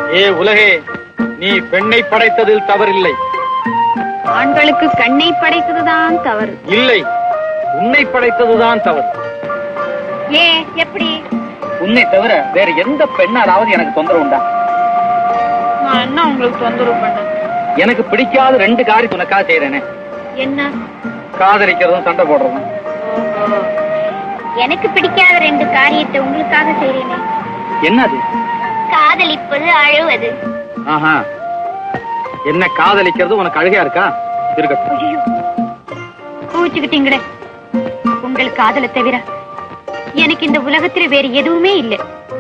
ஏ உலகே நீ பெண்ணை படைத்ததில் தவறில்லை ஆண்களுக்கு கண்ணை படைத்ததுதான் தவறு இல்லை உன்னை படைத்ததுதான் தவறு ஏ எப்படி உன்னை தவிர வேற எந்த பெண்ணாலாவது எனக்கு தொந்தரவு உண்டா நான் என்ன உங்களுக்கு தொந்தரவு பண்ண எனக்கு பிடிக்காத ரெண்டு காரியம் உனக்காக செய்யறேனே என்ன காதலிக்கிறதும் சண்டை போடுறதும் எனக்கு பிடிக்காத ரெண்டு காரியத்தை உங்களுக்காக செய்றேனே என்னது காதலிப்பது அழுவது ஆஹா என்ன காதலிக்கிறது உனக்கு அழுகையா இருக்கா இருக்கட்டும் ஐயோ கோச்சுக்கிட்டீங்களே உங்கள் காதலை தவிர எனக்கு இந்த உலகத்துல வேற எதுவுமே இல்லை